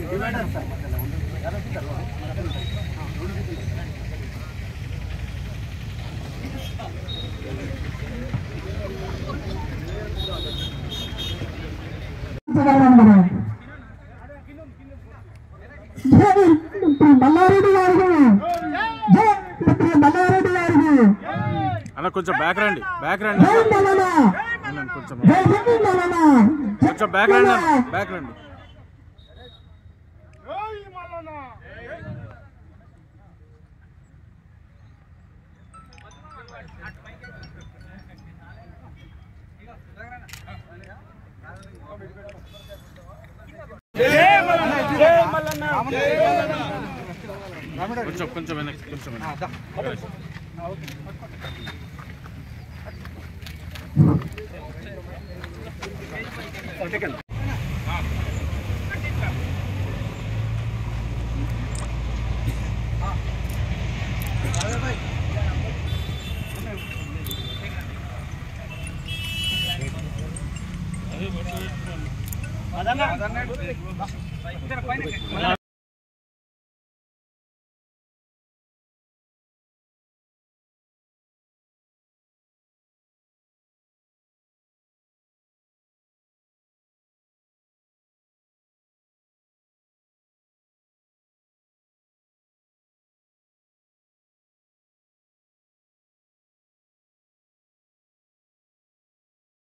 మల్లారెడ్డి గారికి జై మల్లారెడ్డి గారికి అన్న కొంచెం బ్యాక్ రండి బ్యాక్ రండి జై మల్లన్న అన్న, కొంచెం జై హిందూ మల్లన్న కొంచెం బ్యాక్ రండి అన్న బ్యాక్ రండి కొంచెం కొంచెం వెనక్కి కొంచెం వెనక్కి